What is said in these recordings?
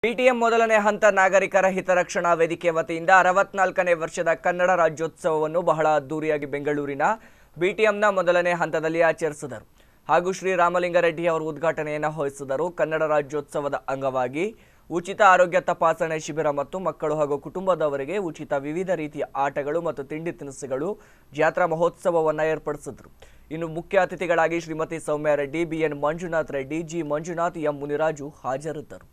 PTM ಮೊದಲನೇ ಹಂತ ನಾಗರಿಕರ ಹಿತರಕ್ಷಣಾ ವೇದಿಕೆ ವತಿಯಿಂದ ಅರವತ್ನಾಲ್ಕನೇ ವರ್ಷದ ಕನ್ನಡ ರಾಜ್ಯೋತ್ಸವವನ್ನು ಬಹಳ ಅದ್ದೂರಿಯಾಗಿ ಬೆಂಗಳೂರಿನ ಬಿಟಿಎಂನ ಮೊದಲನೇ ಹಂತದಲ್ಲಿ ಆಚರಿಸಿದರು ಹಾಗೂ ಶ್ರೀ ರಾಮಲಿಂಗಾರೆಡ್ಡಿ ಅವರು ಉದ್ಘಾಟನೆಯನ್ನು ವಹಿಸಿದರು ಕನ್ನಡ ರಾಜ್ಯೋತ್ಸವದ ಅಂಗವಾಗಿ ಉಚಿತ ಆರೋಗ್ಯ ತಪಾಸಣೆ ಶಿಬಿರ ಮತ್ತು ಮಕ್ಕಳು ಹಾಗೂ ಕುಟುಂಬದವರಿಗೆ ಉಚಿತ ವಿವಿಧ ರೀತಿಯ ಆಟಗಳು ಮತ್ತು ತಿಂಡಿ ತಿನಿಸುಗಳು ಜಾತ್ರಾ ಮಹೋತ್ಸವವನ್ನು ಏರ್ಪಡಿಸಿದರು ಇನ್ನು ಮುಖ್ಯ ಅತಿಥಿಗಳಾಗಿ Shrimati Soumya Reddy B N Manjunath Reddy G Manjunath M Muniraju ಹಾಜರಿದ್ದರು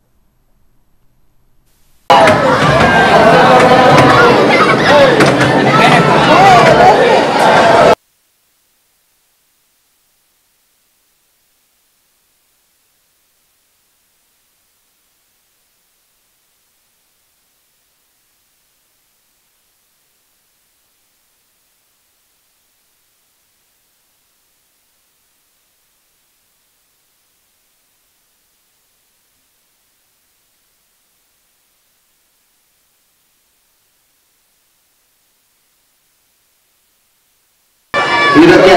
ಇದಕ್ಕೆ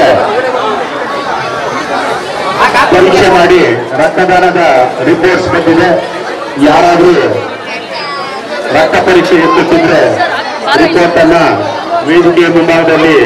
ಪರೀಕ್ಷೆ ಮಾಡಿ ರಕ್ತದಾನದ ರಿಪೋರ್ಟ್ಸ್ ಬಂದಿದೆ ಯಾರಾದ್ರೂ ರಕ್ತ ಪರೀಕ್ಷೆ ಎತ್ತುತ್ತಿದ್ರೆ ರಿಪೋರ್ಟ್ ಅನ್ನ ವೇದಿಕೆಯ ಮುಂಭಾಗದಲ್ಲಿ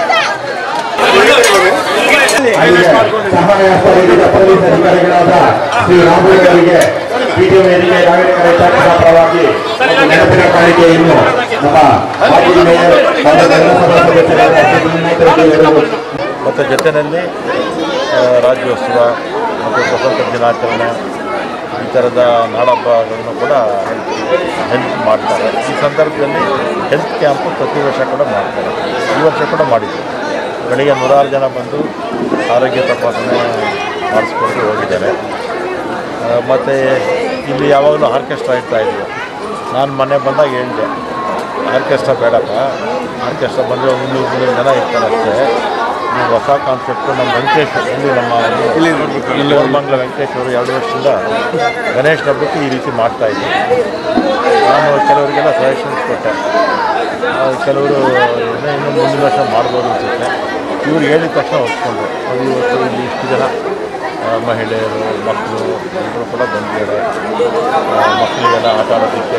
ಅಲ್ಲಿಗೆ ಸಹಾಯ ಪಡೆದ ಪೊಲೀಸ್ ಅಧಿಕಾರಿಗಳಾದ ಶ್ರೀ ರಾಮುಲು ಅವರಿಗೆ ಪಿಟಿಎಂ ವೇದಿಕೆ ನಾಗರಿಕ ರೈತಾಂಗದ ಪರವಾಗಿ ಒಂದು ನೆನಪಿನ ಕಾಣಿಕೆಯನ್ನು ನಮ್ಮ ಮಾಜಿ ಮೇಯರ್ ಮತ್ತು ನಗರಸಭಾ ಸದಸ್ಯರಾದ ಶ್ರೀ ಮಂಜುನಾಥ ರೆಡ್ಡಿ ಅವರು ಮತ್ತು ಜೊತೆಯಲ್ಲಿ ಆ, ರಾಜ್ಯೋತ್ಸವ ಮತ್ತು ಸ್ವತಂತ್ರ ದಿನಾಚರಣೆ ಈ ಥರದ ನಾಡಹಬ್ಬಗಳನ್ನು ಕೂಡ ಹೆಲ್ಪ್ ಮಾಡ್ತಾರೆ ಈ ಸಂದರ್ಭದಲ್ಲಿ ಹೆಲ್ತ್ ಕ್ಯಾಂಪು ಪ್ರತಿ ವರ್ಷ ಕೂಡ ಮಾಡ್ತಾರೆ ಈ ವರ್ಷ ಕೂಡ ಮಾಡಿದ್ರು ಬೆಳಿಗ್ಗೆ ನೂರಾರು ಜನ ಬಂದು ಆರೋಗ್ಯ ತಪಾಸಣೆ ಮಾಡಿಸ್ಕೊಂಡು ಹೋಗಿದ್ದಾರೆ ಮತ್ತು ಇಲ್ಲಿ ಯಾವಾಗಲೂ ಆರ್ಕೆಸ್ಟ್ರಾ ಇರ್ತಾ ಇದ್ವಿ ನಾನು ಮೊನ್ನೆ ಬಂದಾಗ ಹೇಳಿದೆ ಆರ್ಕೆಸ್ಟ್ರಾ ಬೇಡಪ್ಪ ಆರ್ಕೆಸ್ಟ್ರಾ ಬಂದರೆ ಒಂದು ಇನ್ನೂರು ಮುನ್ನೂರು ಜನ ಇರ್ತಾರೆ ಅಷ್ಟೇ ನೀವು ಹೊಸ ಕಾನ್ಸೆಪ್ಟು ನಮ್ಮ ವೆಂಕಟೇಶ್ ಇಲ್ಲಿ ನಮ್ಮ ಇಲ್ಲಿ ಮಂಗ್ಲ ವೆಂಕಟೇಶ್ ಅವರು ಎರಡು ವರ್ಷದಿಂದ ಗಣೇಶ್ ಹಬ್ಬಕ್ಕೆ ಈ ರೀತಿ ಮಾಡ್ತಾ ಇದ್ದರು ನಾನು ಕೆಲವರಿಗೆಲ್ಲ ಸಜೆಷನ್ಸ್ ಕೊಟ್ಟೆ ಆ, ಕೆಲವರು ಇನ್ನೂ ಇನ್ನೂ ಮುಂದಿನ ವರ್ಷ ಮಾಡ್ಬೋದು ಅನಿಸುತ್ತೆ ಇವ್ರು ಹೇಳಿದ ತಕ್ಷಣ ಒಪ್ಕೊಂಡ್ರು ಅದು ಇವತ್ತು ಇಲ್ಲಿ ಇಷ್ಟು ಜನ ಆ, ಮಹಿಳೆಯರು ಮಕ್ಕಳು ಎಲ್ಲರೂ ಕೂಡ ಬಂದಿದ್ದಾರೆ ಆ, ಮಕ್ಕಳಿಗೆಲ್ಲ ಆಟ ಆಡೋದಕ್ಕೆ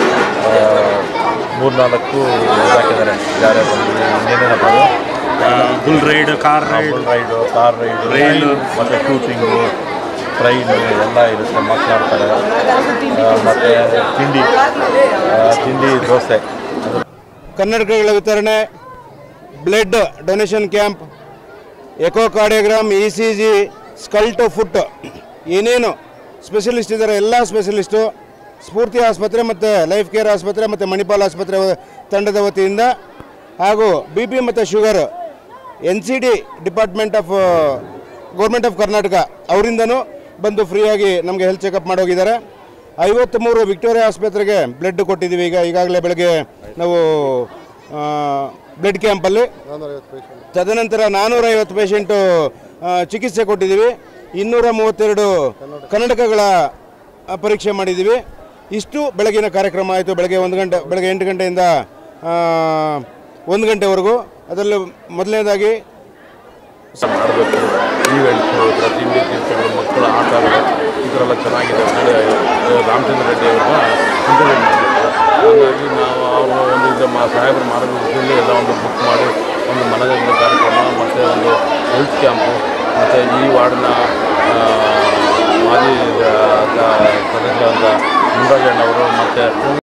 ಮೂರ್ನಾಲ್ಕು ಇದಾಕಿದ್ದಾರೆ ಜಾರೆ ಬಂದು ಇನ್ನೇನೇನಪ್ಪ ಅದು? Bull ride car ride bull ride car ride ರೈಲು. ಮತ್ತು ಶೂಟಿಂಗು ಟ್ರೈನು ಎಲ್ಲ ಇರುತ್ತೆ ಮಕ್ಕಳಾಡ್ತಾರೆ ಮತ್ತು ತಿಂಡಿ ಆ, ತಿಂಡಿ ದೋಸೆ ಅದು ಕನ್ನಡಕಗಳ ವಿತರಣೆ blood donation camp echocardiogram E C G skull to foot ಏನೇನು ಸ್ಪೆಷಲಿಸ್ಟ್ ಇದ್ದಾರೆ ಎಲ್ಲ ಸ್ಪೆಷಲಿಸ್ಟು ಸ್ಫೂರ್ತಿ ಆಸ್ಪತ್ರೆ ಮತ್ತು ಲೈಫ್ ಕೇರ್ ಆಸ್ಪತ್ರೆ ಮತ್ತು ಮಣಿಪಾಲ್ ಆಸ್ಪತ್ರೆ ವ- ತಂಡದ ವತಿಯಿಂದ ಹಾಗೂ ಬಿ ಪಿ ಮತ್ತು sugar N C D department of government of Karnataka ಅವರಿಂದನೂ ಬಂದು ಫ್ರೀಯಾಗಿ ನಮಗೆ ಹೆಲ್ತ್ ಚೆಕಪ್ ಮಾಡೋಗಿದ್ದಾರೆ ಐವತ್ತ್ಮೂರು ವಿಕ್ಟೋರಿಯಾ ಆಸ್ಪತ್ರೆಗೆ ಬ್ಲಡ್ ಕೊಟ್ಟಿದ್ದೀವಿ ಈಗ ಈಗಾಗಲೇ ಬೆಳಗ್ಗೆ ನಾವು ಬ್ಲಡ್ ಕ್ಯಾಂಪಲ್ಲಿ ತದನಂತರ ನಾನ್ನೂರೈವತ್ತು ಪೇಷಂಟು ಚಿಕಿತ್ಸೆ ಕೊಟ್ಟಿದ್ದೀವಿ ಇನ್ನೂರ ಮೂವತ್ತೆರಡು ಕನ್ನಡಕಗಳ ಆ, ಪರೀಕ್ಷೆ ಮಾಡಿದ್ದೀವಿ ಇಷ್ಟು ಬೆಳಗಿನ ಕಾರ್ಯಕ್ರಮ ಆಯಿತು ಬೆಳಗ್ಗೆ ಒಂದು ಗಂಟೆ ಬೆಳಗ್ಗೆ ಎಂಟು ಗಂಟೆಯಿಂದ ಆ, ಒಂದು ಗಂಟೆವರೆಗೂ ಅದರಲ್ಲಿ ಮೊದಲನೇದಾಗಿ ಮಾಡಬೇಕು ಈವೆಂಟ್ಸು ತಿಂಡಿ ತಿನಿಸುಗಳು ಮಕ್ಕಳ ಆಟಗಳು ಈ ಥರ ಎಲ್ಲ ಚೆನ್ನಾಗಿದೆ ನಾಳೆ ರಾಮಚಂದ್ರ ರೆಡ್ಡಿ ಅವ್ರನ್ನ ಇಂಟರ್ವ್ಯೂ ಮಾಡಿದ್ರು ಹಾಗಾಗಿ ನಾವು ಅವರು ಒಂದು ಇದು ಮಾ ಸಾಹೇಬರ ಮಾರ್ಗದರ್ಶನದಲ್ಲಿ ಎಲ್ಲ ಒಂದು ಬುಕ್ ಮಾಡಿ ಒಂದು ಮನರಂಜನೆ ಕಾರ್ಯಕ್ರಮ ಮತ್ತು ಒಂದು ಹೆಲ್ತ್ ಕ್ಯಾಂಪು ಮತ್ತು ಈ ವಾರ್ಡ್ನ ಆ, ಮಾಜಿ ಆ, ಸದಸ್ಯರಾದ ಮುರುಘಾಜಣ್ಣವರು ಮತ್ತು